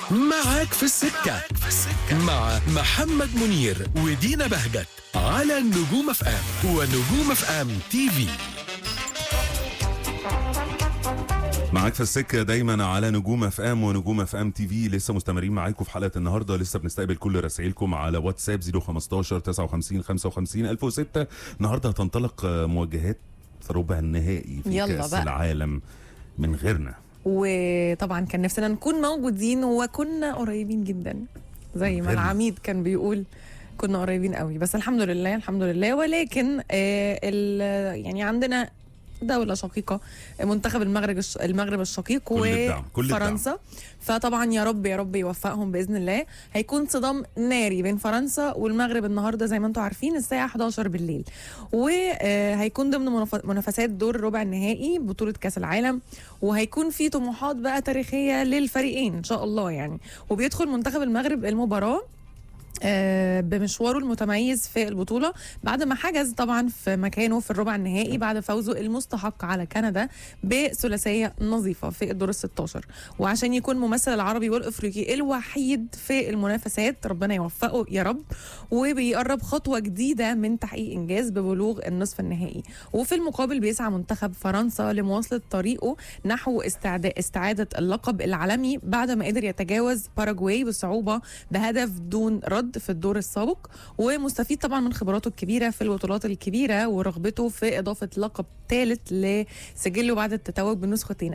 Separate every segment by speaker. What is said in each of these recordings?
Speaker 1: معاك في السكة مع محمد منير ودينا بهجت على النجوم اف ام ونجوم اف ام تي في
Speaker 2: معاك في السكه دايما على نجوم اف ام ونجوم اف ام تي في لسه مستمرين معاكم في حلقه النهارده لسه بنستقبل كل رسائلكم على واتساب 015 59 55 1006 النهارده هتنطلق مواجهات ربع النهائي في
Speaker 3: يلا
Speaker 2: كاس
Speaker 3: بقى.
Speaker 2: العالم من غيرنا
Speaker 3: وطبعا كان نفسنا نكون موجودين وكنا قريبين جدا زي ما
Speaker 2: حلو.
Speaker 3: العميد كان بيقول كنا قريبين قوي بس الحمد لله الحمد لله ولكن آه ال- يعني عندنا دولة شقيقة منتخب المغرب الش- المغرب الشقيق
Speaker 2: كل الدعم، كل الدعم.
Speaker 3: وفرنسا فطبعا يا رب يا رب يوفقهم باذن الله هيكون صدام ناري بين فرنسا والمغرب النهارده زي ما انتم عارفين الساعه 11 بالليل وهيكون ضمن منف- منافسات دور ربع النهائي بطوله كاس العالم وهيكون في طموحات بقى تاريخيه للفريقين ان شاء الله يعني وبيدخل منتخب المغرب المباراه آه، بمشواره المتميز في البطولة بعد ما حجز طبعا في مكانه في الربع النهائي بعد فوزه المستحق على كندا بثلاثية نظيفة في الدور ال 16 وعشان يكون ممثل العربي والافريقي الوحيد في المنافسات ربنا يوفقه يا رب وبيقرب خطوة جديدة من تحقيق انجاز ببلوغ النصف النهائي وفي المقابل بيسعى منتخب فرنسا لمواصلة طريقه نحو استعد- استعادة اللقب العالمي بعد ما قدر يتجاوز باراجواي بصعوبة بهدف دون رد في الدور السابق ومستفيد طبعا من خبراته الكبيره في البطولات الكبيره ورغبته في اضافه لقب ثالث لسجله بعد التتوج بنسختين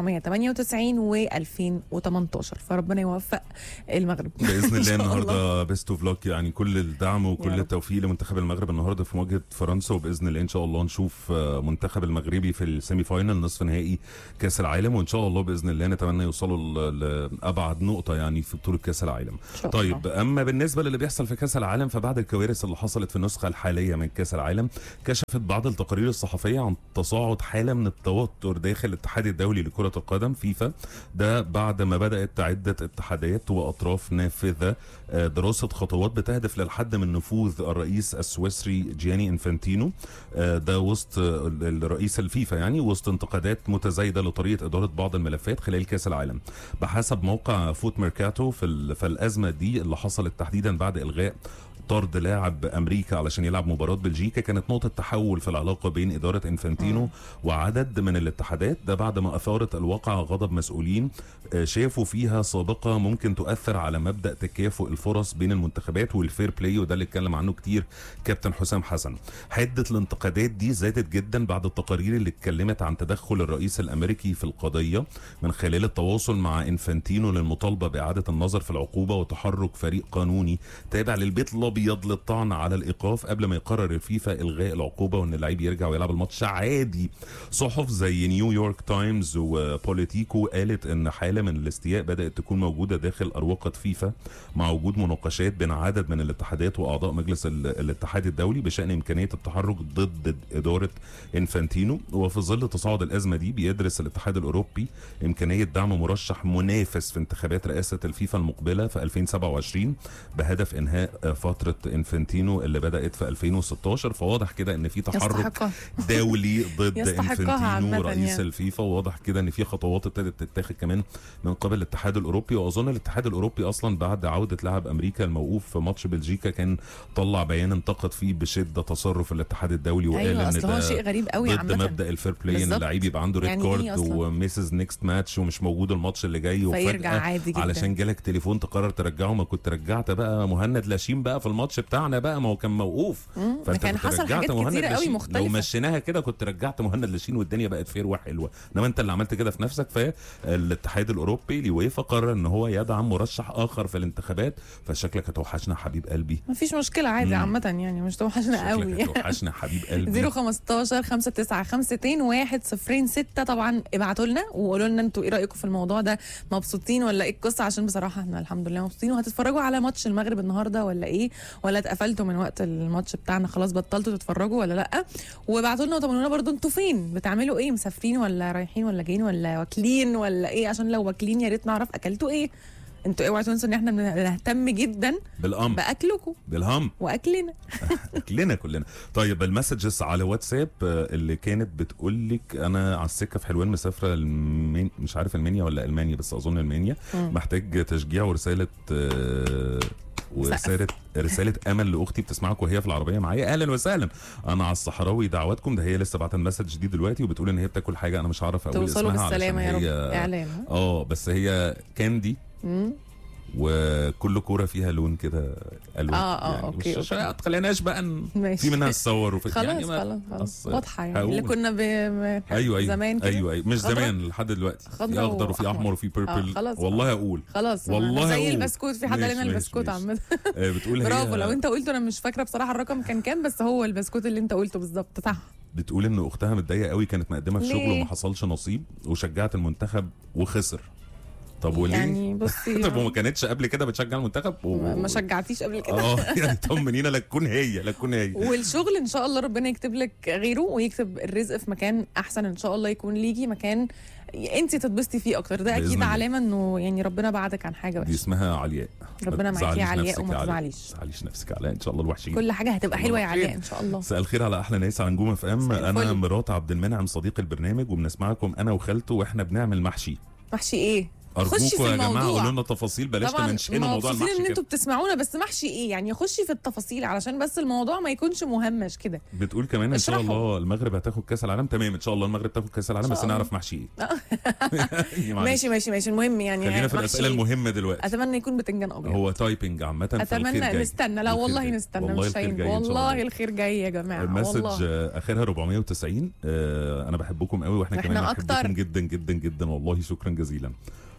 Speaker 3: 1998 و2018 فربنا يوفق المغرب
Speaker 2: باذن
Speaker 3: إن
Speaker 2: الله
Speaker 3: شاء
Speaker 2: النهارده بيست اوف لوك يعني كل الدعم وكل
Speaker 3: يا رب.
Speaker 2: التوفيق لمنتخب المغرب النهارده في مواجهه فرنسا وباذن الله ان شاء الله نشوف آه، منتخب المغربي في السيمي فاينل نصف نهائي كاس العالم وان شاء الله باذن الله نتمنى يوصلوا ل- لابعد نقطه يعني في بطوله كاس العالم
Speaker 3: إن شاء
Speaker 2: طيب اما بالنسبه للي بيحصل في كاس العالم فبعد الكوارث اللي حصلت في النسخه الحاليه من كاس العالم كشفت بعض التقارير الصحفيه عن تصاعد حاله من التوتر داخل الاتحاد الدولي لكره القدم فيفا ده بعد ما بدات عده اتحادات واطراف نافذه آه، دراسه خطوات بتهدف للحد من نفوذ الرئيس السويسري جياني انفانتينو آه، ده وسط آه، ال- الرئيس الفيفا يعني وسط انتقادات متزايده لطريقه اداره بعض الملفات خلال كاس العالم بحسب موقع فوت ميركاتو في ال- فالازمه دي اللي حصلت تحديدا بعد الغاء طرد لاعب امريكا علشان يلعب مباراه بلجيكا كانت نقطه تحول في العلاقه بين اداره انفانتينو وعدد من الاتحادات ده بعد ما اثارت الواقع غضب مسؤولين آه، شافوا فيها سابقه ممكن تؤثر على مبدا تكافؤ الفرص بين المنتخبات والفير بلاي وده اللي اتكلم عنه كتير كابتن حسام حسن حده الانتقادات دي زادت جدا بعد التقارير اللي اتكلمت عن تدخل الرئيس الامريكي في القضيه من خلال التواصل مع انفانتينو للمطالبه باعاده النظر في العقوبه وتحرك فريق قانوني تابع للبيت الابيض للطعن على الايقاف قبل ما يقرر الفيفا الغاء العقوبه وان اللعيب يرجع ويلعب الماتش عادي صحف زي نيويورك تايمز وبوليتيكو قالت ان حاله من الاستياء بدات تكون موجوده داخل اروقه فيفا مع وجود مناقشات بين عدد من الاتحادات واعضاء مجلس ال- الاتحاد الدولي بشان امكانيه التحرك ضد اداره انفانتينو وفي ظل تصاعد الازمه دي بيدرس الاتحاد الاوروبي امكانيه دعم مرشح منافس في انتخابات رئاسه الفيفا المقبله في 2027 بهدف انهاء آه، فتره انفانتينو اللي بدات في 2016 فواضح كده ان في تحرك
Speaker 3: يستحقها
Speaker 2: دولي ضد
Speaker 3: يستحقها
Speaker 2: انفانتينو
Speaker 3: عامة
Speaker 2: رئيس
Speaker 3: يعني.
Speaker 2: الفيفا وواضح كده ان في خطوات ابتدت تتاخد كمان من قبل الاتحاد الاوروبي واظن الاتحاد الاوروبي اصلا بعد عوده لاعب امريكا الموقوف في ماتش بلجيكا كان طلع بيان انتقد فيه بشده تصرف الاتحاد الدولي وقال
Speaker 3: ايوه
Speaker 2: ان
Speaker 3: اصل هو
Speaker 2: ده
Speaker 3: شيء غريب قوي
Speaker 2: ضد
Speaker 3: عامه
Speaker 2: مبدا الفير بلاي ان
Speaker 3: بالظبط.
Speaker 2: اللعيب يبقى عنده ريد
Speaker 3: يعني
Speaker 2: كارد
Speaker 3: إيه أصلاً؟
Speaker 2: وميسز نيكست ماتش ومش موجود الماتش اللي جاي
Speaker 3: فيرجع
Speaker 2: وفجاه
Speaker 3: عادي جدا
Speaker 2: علشان جالك تليفون تقرر ترجعه ما كنت رجعت بقى مهند لاشين بقى في الماتش بتاعنا بقى ما هو كان موقوف
Speaker 3: مم،
Speaker 2: فانت
Speaker 3: كان
Speaker 2: كنت
Speaker 3: حصل
Speaker 2: رجعت
Speaker 3: حاجات
Speaker 2: مهند
Speaker 3: كتيره قوي
Speaker 2: لاشين. لو
Speaker 3: مختلفه
Speaker 2: مشيناها كده كنت رجعت مهند لاشين والدنيا بقت فير وحلوه انما انت اللي عملت كده في نفسك فالاتحاد الاوروبي اليويفا قرر ان هو يدعم مرشح اخر في الانتخابات فشكلك هتوحشنا حبيب قلبي
Speaker 3: مفيش مشكله عادي
Speaker 2: مم.
Speaker 3: عامه يعني مش توحشنا قوي
Speaker 2: شكلك هتوحشنا حبيب قلبي
Speaker 3: 015 59 106 طبعا ابعتوا لنا وقولوا لنا انتوا ايه رايكم في الموضوع ده مبسوطين ولا ايه القصه عشان بصراحه احنا الحمد لله مبسوطين وهتتفرجوا على ماتش المغرب النهارده ولا ايه ولا اتقفلتوا من وقت الماتش بتاعنا خلاص بطلتوا تتفرجوا ولا لا وابعتوا لنا وطمنونا برضو انتوا فين بتعملوا ايه مسافرين ولا رايحين ولا جايين ولا واكلين ولا ايه عشان لو واكلين يا ريت نعرف اكلتوا ايه انتوا اوعوا تنسوا ان احنا بنهتم جدا
Speaker 2: بالام
Speaker 3: باكلكم
Speaker 2: بالهم
Speaker 3: واكلنا
Speaker 2: كلنا كلنا طيب المسجز على واتساب آه، اللي كانت بتقول لك انا على السكه في حلوان مسافره المين مش عارف المنيا ولا المانيا بس اظن المانيا
Speaker 3: مم.
Speaker 2: محتاج تشجيع ورساله آه، ورساله رساله امل لاختي بتسمعك وهي في العربيه معايا اهلا وسهلا انا على الصحراوي دعواتكم ده هي لسه بعت المسج دي دلوقتي وبتقول ان هي بتاكل حاجه انا مش عارف اقول
Speaker 3: توصلوا
Speaker 2: اسمها
Speaker 3: بالسلامه يا
Speaker 2: علشان
Speaker 3: رب
Speaker 2: هي
Speaker 3: اعلان ها؟
Speaker 2: اه بس هي كاندي
Speaker 3: مم.
Speaker 2: وكل كوره فيها لون كده الوان
Speaker 3: آه، آه،
Speaker 2: يعني
Speaker 3: أوكي،
Speaker 2: مش
Speaker 3: أوكي.
Speaker 2: ما تخليناش بقى ن-
Speaker 3: ماشي
Speaker 2: في منها تصور وفي
Speaker 3: خلاص
Speaker 2: يعني ما-
Speaker 3: خلاص خلاص
Speaker 2: أصل
Speaker 3: واضحه يعني
Speaker 2: هقول.
Speaker 3: اللي كنا ب... ب-
Speaker 2: ايوه ايوه
Speaker 3: زمان كده
Speaker 2: ايوه ايوه مش
Speaker 3: خضرا؟
Speaker 2: زمان لحد دلوقتي في
Speaker 3: خضرا
Speaker 2: اخضر وفي
Speaker 3: وأحمر.
Speaker 2: احمر وفي بيربل
Speaker 3: آه، خلاص.
Speaker 2: والله اقول
Speaker 3: خلاص
Speaker 2: والله
Speaker 3: زي
Speaker 2: أقول.
Speaker 3: البسكوت في حد
Speaker 2: ماشي،
Speaker 3: علينا
Speaker 2: ماشي،
Speaker 3: البسكوت
Speaker 2: ماشي.
Speaker 3: عامه
Speaker 2: آه، بتقول هي
Speaker 3: برافو لو انت قلته انا مش فاكره بصراحه الرقم كان كام بس هو البسكوت اللي انت قلته بالظبط صح
Speaker 2: بتقول ان اختها متضايقه قوي كانت مقدمه في شغل
Speaker 3: ليه؟
Speaker 2: وما حصلش نصيب وشجعت المنتخب وخسر طب وليه؟
Speaker 3: يعني بصي
Speaker 2: طب وما كانتش قبل كده بتشجع المنتخب و...
Speaker 3: ما ما شجعتيش قبل كده
Speaker 2: اه يعني طمنينا لا تكون هي لا تكون هي
Speaker 3: والشغل ان شاء الله ربنا يكتب لك غيره ويكتب الرزق في مكان احسن ان شاء الله يكون ليكي مكان انت تتبسطي فيه اكتر ده
Speaker 2: بإذن
Speaker 3: اكيد
Speaker 2: الله.
Speaker 3: علامه انه يعني ربنا بعدك عن حاجه
Speaker 2: دي
Speaker 3: وحشه
Speaker 2: اسمها علياء
Speaker 3: ربنا
Speaker 2: ما
Speaker 3: معاكي يا
Speaker 2: تزعليش
Speaker 3: علياء
Speaker 2: نفسك
Speaker 3: وما
Speaker 2: يا علياء.
Speaker 3: تزعليش.
Speaker 2: ما تزعليش نفسك يا علياء ان شاء الله الوحشين
Speaker 3: كل حاجه هتبقى حلوه يا
Speaker 2: خير.
Speaker 3: علاء ان شاء الله
Speaker 2: مساء الخير على احلى ناس على نجوم اف ام
Speaker 3: مساء
Speaker 2: انا
Speaker 3: الفل.
Speaker 2: مرات عبد المنعم صديق البرنامج وبنسمعكم انا وخالته واحنا بنعمل محشي
Speaker 3: محشي ايه خشي
Speaker 2: ارجوكم
Speaker 3: في
Speaker 2: يا جماعه
Speaker 3: الموضوع.
Speaker 2: قولوا لنا تفاصيل بلاش
Speaker 3: طبعا
Speaker 2: تمنشنوا موضوع
Speaker 3: مبسوطين
Speaker 2: المحشي
Speaker 3: ان
Speaker 2: كده
Speaker 3: انتوا بتسمعونا بس محشي ايه يعني خشي في التفاصيل علشان بس الموضوع ما يكونش مهمش كده
Speaker 2: بتقول كمان ان شاء
Speaker 3: اشرحوا.
Speaker 2: الله المغرب هتاخد كاس العالم تمام ان شاء الله المغرب تاخد كاس العالم
Speaker 3: إن
Speaker 2: بس
Speaker 3: شاء الله.
Speaker 2: نعرف محشي ايه يعني معلش.
Speaker 3: ماشي ماشي ماشي المهم يعني
Speaker 2: خلينا في
Speaker 3: محشي-
Speaker 2: الاسئله المهمه دلوقتي
Speaker 3: اتمنى يكون بتنجان ابيض
Speaker 2: هو تايبنج عامه فالخير
Speaker 3: اتمنى
Speaker 2: جاي.
Speaker 3: نستنى لا
Speaker 2: الخير
Speaker 3: والله
Speaker 2: جاي.
Speaker 3: نستنى
Speaker 2: والله
Speaker 3: مش
Speaker 2: الخير
Speaker 3: هين
Speaker 2: جاي إن شاء
Speaker 3: والله
Speaker 2: الله.
Speaker 3: الخير جاي يا جماعه
Speaker 2: المسج
Speaker 3: والله
Speaker 2: آه، اخرها 490 آه انا بحبكم قوي واحنا
Speaker 3: إحنا
Speaker 2: كمان
Speaker 3: أكتر.
Speaker 2: بنحبكم جدا جدا جدا والله شكرا جزيلا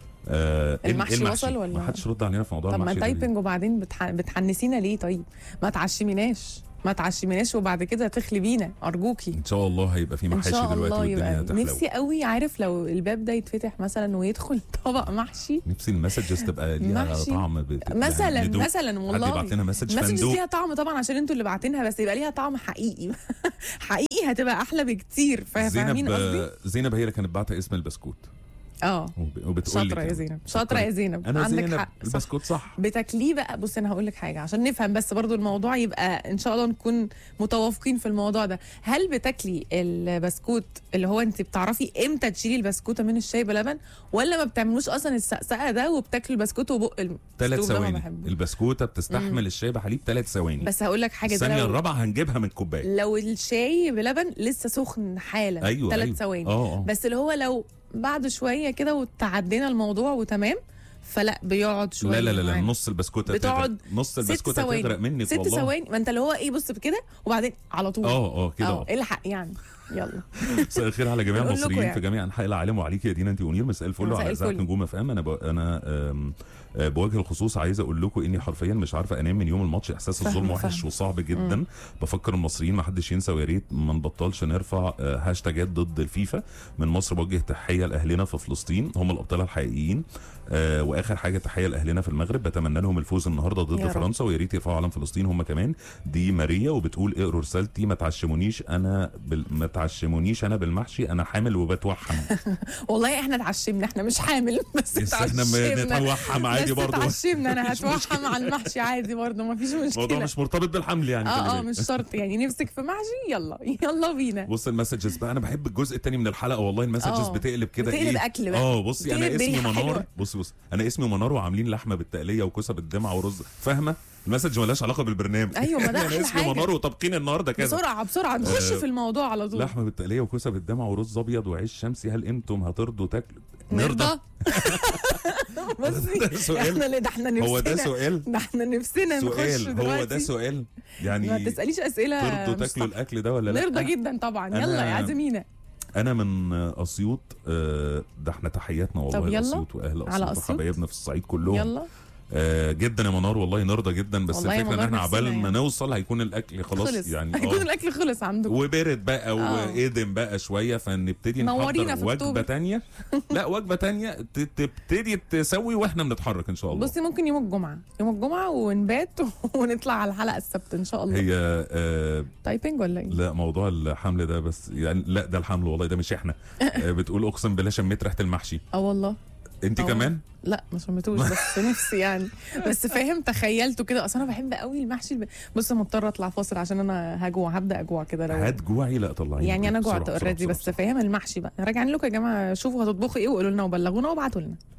Speaker 2: آه إيه-
Speaker 3: المحشي
Speaker 2: إيه
Speaker 3: وصل ولا؟
Speaker 2: ما حدش رد علينا في موضوع
Speaker 3: طب ما
Speaker 2: المحشي ده ليه؟
Speaker 3: تايبنج وبعدين بتح... بتحنسينا ليه طيب ما تعشميناش ما تعشميناش وبعد كده تخلي بينا ارجوكي
Speaker 2: ان شاء الله هيبقى في
Speaker 3: ان
Speaker 2: محاشي
Speaker 3: شاء
Speaker 2: دلوقتي
Speaker 3: الله
Speaker 2: والدنيا
Speaker 3: يبقى
Speaker 2: هتحلو
Speaker 3: نفسي قوي عارف لو الباب ده يتفتح مثلا ويدخل طبق محشي
Speaker 2: نفسي المسجز تبقى ليها
Speaker 3: محشي.
Speaker 2: طعم بت...
Speaker 3: مثلا
Speaker 2: يعني بدوق.
Speaker 3: مثلا
Speaker 2: حد
Speaker 3: والله
Speaker 2: يبعت لنا مسج
Speaker 3: المسجز
Speaker 2: فندوق
Speaker 3: ليها طعم طبعا عشان انتوا اللي باعتينها بس يبقى ليها طعم حقيقي حقيقي هتبقى احلى بكتير فا- فاهمين
Speaker 2: زينب
Speaker 3: قصدي؟
Speaker 2: آه، زينب هي اللي كانت باعته اسم البسكوت
Speaker 3: اه
Speaker 2: وب- وبتقول لي
Speaker 3: شاطره يا
Speaker 2: كده.
Speaker 3: زينب شاطره يا زينب
Speaker 2: انا
Speaker 3: عندك
Speaker 2: زينب
Speaker 3: حق صح.
Speaker 2: البسكوت صح
Speaker 3: بتاكليه بقى بص انا هقول لك حاجه عشان نفهم بس برضو الموضوع يبقى ان شاء الله نكون متوافقين في الموضوع ده هل بتاكلي البسكوت اللي هو انت بتعرفي امتى تشيلي البسكوته من الشاي بلبن ولا ما بتعملوش اصلا السقسقه ده وبتاكلوا البسكوت وبق الم-
Speaker 2: ثلاث
Speaker 3: الأسلوب ده ما
Speaker 2: ثواني
Speaker 3: بحبوش.
Speaker 2: البسكوته بتستحمل الشاي بحليب ثلاث ثواني
Speaker 3: بس هقول لك حاجه ده
Speaker 2: الثانيه
Speaker 3: لو,
Speaker 2: الرابعه هنجيبها من كوبايه
Speaker 3: لو الشاي بلبن لسه سخن حالا
Speaker 2: ايوه
Speaker 3: ثلاث
Speaker 2: أيوة.
Speaker 3: ثواني
Speaker 2: اه اه
Speaker 3: بس اللي هو لو بعد شويه كده وتعدينا الموضوع وتمام فلا بيقعد شويه
Speaker 2: لا لا لا, لا
Speaker 3: معانا.
Speaker 2: نص البسكوته
Speaker 3: بتقعد
Speaker 2: تغرق. نص
Speaker 3: ست
Speaker 2: البسكوته
Speaker 3: ثواني.
Speaker 2: تغرق منك
Speaker 3: ست
Speaker 2: والله
Speaker 3: ثواني ما انت اللي هو ايه بص كده وبعدين على طول
Speaker 2: اه اه كده
Speaker 3: اه
Speaker 2: اه
Speaker 3: الحق يعني يلا
Speaker 2: مساء الخير على جميع
Speaker 3: بنقول لكم
Speaker 2: المصريين
Speaker 3: يعني.
Speaker 2: في جميع انحاء العالم وعليك يا دينا انت ونير مساء الفل
Speaker 3: مساء
Speaker 2: وعلى اذاعه
Speaker 3: الفل.
Speaker 2: نجوم اف ام انا ب... انا آم، آه، بوجه الخصوص عايز اقول لكم اني حرفيا مش عارفه انام من يوم الماتش احساس
Speaker 3: فاهمة،
Speaker 2: الظلم وحش
Speaker 3: فاهمة.
Speaker 2: وصعب جدا بفكر المصريين ما حدش ينسى ويا ريت ما نبطلش نرفع آه، هاشتاجات ضد الفيفا من مصر بوجه تحيه لاهلنا في فلسطين هم الابطال الحقيقيين آه، واخر حاجه تحيه لاهلنا في المغرب بتمنى لهم الفوز النهارده ضد
Speaker 3: يا رب.
Speaker 2: فرنسا ويا ريت يرفعوا علم فلسطين هم كمان دي ماريا وبتقول اقروا رسالتي ما تعشمونيش انا بال... ما تعشمونيش انا بالمحشي انا حامل وبتوحم
Speaker 3: والله احنا اتعشمنا احنا مش حامل بس
Speaker 2: بس احنا
Speaker 3: اتعشمنا
Speaker 2: بنتوحم عادي
Speaker 3: بس
Speaker 2: برضه
Speaker 3: اتعشمنا انا هتوحم على المحشي عادي برضه ما فيش
Speaker 2: الموضوع
Speaker 3: مشكله
Speaker 2: مش مرتبط بالحمل يعني خلي
Speaker 3: اه اه
Speaker 2: بالك.
Speaker 3: مش شرط يعني نفسك في محشي يلا يلا بينا
Speaker 2: بص المسجز بقى انا بحب الجزء الثاني من الحلقه والله المسجز
Speaker 3: آه.
Speaker 2: بتقلب كده
Speaker 3: بتقلب
Speaker 2: ايه
Speaker 3: أكل بقى.
Speaker 2: اه بصي انا
Speaker 3: بتقلب
Speaker 2: اسمي
Speaker 3: بريحة
Speaker 2: منار
Speaker 3: حلوة.
Speaker 2: بصي بص انا اسمي منار وعاملين لحمه بالتقليه وكوسه بالدمعه ورز فاهمه المسج ملهاش علاقه بالبرنامج
Speaker 3: أيوة، ما ده
Speaker 2: انا
Speaker 3: أحلى
Speaker 2: اسمي
Speaker 3: حاجة.
Speaker 2: منار وطابخين النهارده كذا
Speaker 3: بسرعه بسرعه نخش
Speaker 2: آه،
Speaker 3: في الموضوع على طول
Speaker 2: لحمه بالتقليه وكوسه بالدمعه ورز ابيض وعيش شمسي هل انتم هترضوا تاكلوا
Speaker 3: نرضى بصي
Speaker 2: ده سؤال.
Speaker 3: احنا اللي ده احنا نفسنا
Speaker 2: هو ده سؤال
Speaker 3: ده احنا نفسنا نخش
Speaker 2: سؤال هو
Speaker 3: دلوقتي
Speaker 2: ده سؤال
Speaker 3: ما
Speaker 2: يعني
Speaker 3: تساليش اسئله
Speaker 2: ترضوا
Speaker 3: مش
Speaker 2: تاكلوا
Speaker 3: صح.
Speaker 2: الاكل ده ولا لا
Speaker 3: نرضى
Speaker 2: أنا-
Speaker 3: جدا طبعا
Speaker 2: أنا-
Speaker 3: يلا يا عزمينا
Speaker 2: انا من اسيوط آه، ده احنا تحياتنا والله
Speaker 3: طب يلا.
Speaker 2: لاسيوط واهل
Speaker 3: على
Speaker 2: اسيوط
Speaker 3: أسيوط.
Speaker 2: وحبايبنا في الصعيد كلهم
Speaker 3: يلا
Speaker 2: آه جدا يا منار والله نرضى جدا بس
Speaker 3: والله يا
Speaker 2: الفكره ان
Speaker 3: منار
Speaker 2: احنا عبال
Speaker 3: نفسنا
Speaker 2: ما
Speaker 3: يعني.
Speaker 2: نوصل هيكون الاكل خلاص
Speaker 3: خلص
Speaker 2: يعني
Speaker 3: هيكون
Speaker 2: آه.
Speaker 3: الاكل خلص عندكم
Speaker 2: وبرد بقى
Speaker 3: آه.
Speaker 2: وقدم بقى شويه فنبتدي
Speaker 3: نورينا
Speaker 2: نحضر
Speaker 3: في
Speaker 2: وجبه
Speaker 3: أكتوبر.
Speaker 2: تانية لا وجبه تانية ت- تبتدي تسوي واحنا بنتحرك ان شاء الله
Speaker 3: بصي ممكن يوم الجمعه يوم الجمعه ونبات ونطلع على الحلقه السبت ان شاء الله
Speaker 2: هي آه
Speaker 3: تايبنج ولا ايه
Speaker 2: لا موضوع الحمل ده بس يعني لا ده الحمل والله ده مش احنا آه بتقول اقسم بالله شميت ريحه المحشي
Speaker 3: اه والله
Speaker 2: انت
Speaker 3: أو-
Speaker 2: كمان
Speaker 3: لا ما شمتوش بس نفسي يعني بس فاهم تخيلته كده اصل انا بحب قوي المحشي الب... بص مضطره اطلع فاصل عشان انا هجوع هبدا اجوع كده لو
Speaker 2: هتجوعي لا طلعيني
Speaker 3: يعني انا
Speaker 2: بسرعة،
Speaker 3: جوعت
Speaker 2: بسرعة،
Speaker 3: اوريدي
Speaker 2: بسرعة،
Speaker 3: بس فاهم المحشي بقى راجعين لكم يا جماعه شوفوا هتطبخوا ايه وقولوا لنا وبلغونا وابعتوا لنا